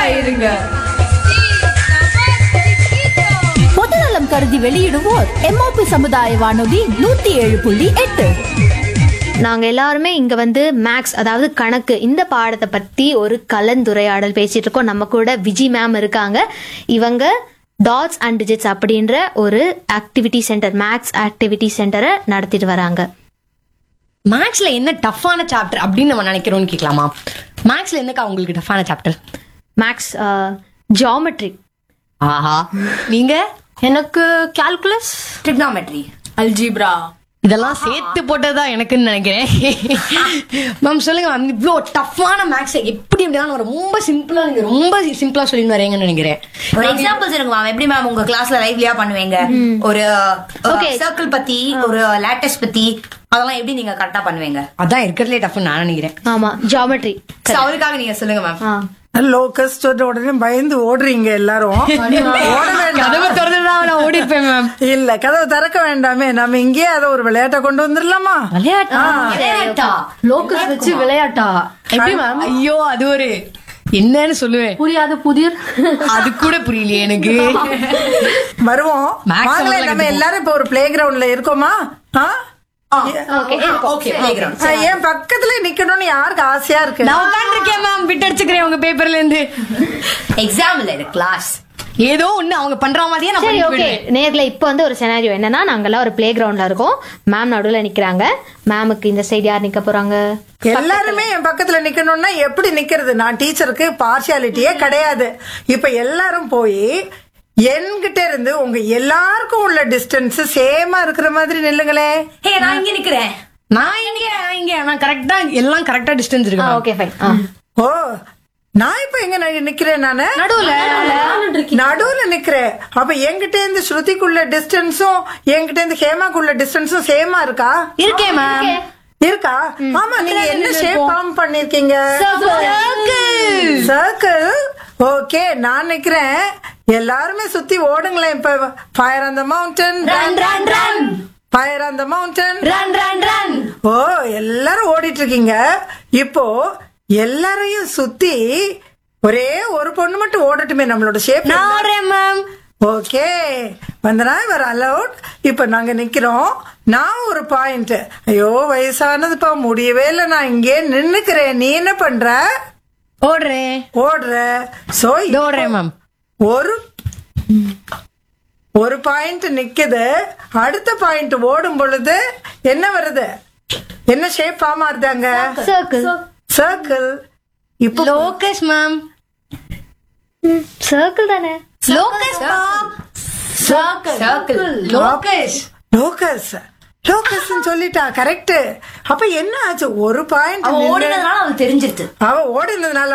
இருங்க பொதுநலம் கருதி வெளியிடுவோர் எம்ஓபி சமுதாய வானொலி நூத்தி ஏழு புள்ளி எட்டு நாங்க எல்லாருமே இங்க வந்து மேக்ஸ் அதாவது கணக்கு இந்த பாடத்தை பத்தி ஒரு கலந்துரையாடல் பேசிட்டு இருக்கோம் நம்ம கூட விஜி மேம் இருக்காங்க இவங்க டாட்ஸ் அண்ட் டிஜிட்ஸ் அப்படின்ற ஒரு ஆக்டிவிட்டி சென்டர் மேக்ஸ் ஆக்டிவிட்டி சென்டரை நடத்திட்டு வராங்க மேக்ஸ்ல என்ன டஃப்பான சாப்டர் அப்படின்னு நம்ம நினைக்கிறோம்னு கேட்கலாமா மேக்ஸ்ல என்னக்கா உங்களுக்கு டஃப்பான சாப்டர் மேக்ஸ் ஜாமெட்ரி ஆஹா நீங்க எனக்கு கால்குலஸ் trigonometry algebra இதெல்லாம் சேர்த்து போட்டதா எனக்குன்னு நினைக்கிறேன் மேம் சொல்லுங்க மேம் இவ்வளோ டஃப்பான மேக்ஸ் எப்படி எப்படின்னா ரொம்ப சிம்பிளா நீங்க ரொம்ப சிம்பிளா சொல்லி வரீங்கன்னு நினைக்கிறேன் ஒரு எக்ஸாம்பிள்ஸ் இருக்கு மேம் எப்படி மேம் உங்க கிளாஸ்ல லைவ்லியா பண்ணுவீங்க ஒரு Okay. சர்க்கிள் பத்தி ஒரு லேட்டஸ்ட் பத்தி அதெல்லாம் எப்படி நீங்க கரெக்டா பண்ணுவீங்க அதான் இருக்கிறதுலே டஃப்னு நான் நினைக்கிறேன் ஆமா ஜாமெட்ரி So, அவருக்காக நீங்க சொல்லுங்க மேம் ஆ லோக்கஸ்ட் உடனே பயந்து ஓடுறீங்க எல்லாரும் ஓட வேண்டாம் கதவை திறந்துதான் நான் ஓடி இருப்பேன் மேம் இல்ல கதவை திறக்க வேண்டாமே நம்ம இங்கேயே அதை ஒரு விளையாட்டை கொண்டு வந்துடலாமா விளையாட்டா விளையாட்டா லோக்கஸ் வச்சு விளையாட்டா எப்படி மேம் ஐயோ அது ஒரு என்னன்னு சொல்லுவேன் புரியாது புதிர் அது கூட புரியலையே எனக்கு வருவோம் Max வாங்களேன் எல்லாம் நம்ம கத்துப்போம். எல்லாரும் இப்ப ஒரு பிளே கிரவுண்ட்ல இருக்கோமா ஆ? ஓகே பிளேகிரவுண்ட் ஆ, என் பக்கத்துல நிக்கணும்னு யாருக்கு ஆசையா இருக்கு நான் உட்காந்துருக்கேன் மேம் விட்டு அடிச்சுக்கிறேன் உங்க பேப்பர்ல இருந்து எக்ஸாம் இல்ல இது கிளாஸ் ஏதோ ஒண்ணு அவங்க பண்ற மாதிரியே நான் சரி பண்ணிட்டு ஓகே போயிடுவேன். நேர்ல இப்போ வந்து ஒரு செனாரியோ என்னன்னா நாங்கெல்லாம் ஒரு பிளே கிரவுண்ட்ல இருக்கோம் மேம் நடுவுல நிக்கிறாங்க மேமுக்கு இந்த சைடு யார் நிக்க போறாங்க எல்லாருமே என் பக்கத்துல நிக்கணும்னா எப்படி நிக்கிறது நான் டீச்சருக்கு பார்ஷியாலிட்டியே கிடையாது இப்ப எல்லாரும் போய் என்கிட்ட இருந்து உங்க எல்லாருக்கும் உள்ள டிஸ்டன்ஸ் சேமா இருக்கிற மாதிரி நில்லுங்களே ஹே நான் இங்க நிக்கிறேன் நான் இங்க நான் இங்க நான் கரெக்டா எல்லாம் கரெக்டா டிஸ்டன்ஸ் இருக்கு ma'am. ஓகே ஃபைன் ஓ நான் இப்ப எங்க நி- நிக்கிறேன் நானு நடுவுல நடுவுல நிக்கிறேன் அப்ப என்கிட்ட இருந்து ஸ்ருதிக்குள்ள டிஸ்டன்ஸும் என்கிட்ட இருந்து ஹேமாக்குள்ள டிஸ்டன்ஸும் சேமா இருக்கா இருக்கேன் மேம் இருக்கா ஆமா நீங்க என்ன ஷேப் ஃபார்ம் பண்ணிருக்கீங்க Circle. சர்க்கிள் ஓகே நான் நிக்கிறேன் எல்லாருமே சுத்தி ஓடுங்களேன் இப்ப fire on the mountain run run run fire on the mountain run run run ஓ எல்லாரும் ஓடிட்டு இருக்கீங்க இப்போ எல்லாரையும் சுத்தி ஒரே ஒரு பொண்ணு மட்டும் ஓடட்டுமே நம்மளோட ஷேப் நான் ஓடுறேன் மேம் ஓகே வந்தனா இவர் அலவுட் இப்ப நாங்க நிக்கிறோம் நான் ஒரு பாயிண்ட் ஐயோ வயசானதுப்பா முடியவே இல்லை நான் இங்கே நின்னுக்கிறேன் நீ என்ன பண்ற ஓடுறேன் ஓடுற சோ இதோ ஓடுறேன் மேம் ஒரு ஒரு பாயிண்ட் நிக்குது அடுத்த பாயிண்ட் ஓடும் பொழுது என்ன வருது என்ன ஷேப் ஃபார்ம் ஆறுதாங்க சர்க்கிள் சர்க்கிள் இப்போ லோகஸ் மேம் சர்க்கிள் தானே locus circle locus locus locus சொல்லிட்டா கரெக்ட் அப்ப என்ன ஆச்சு ஒரு பாயிண்ட் அவன் ஓடினதுனால அவன் தெரிஞ்சிருச்சு அவ ஓடினதுனால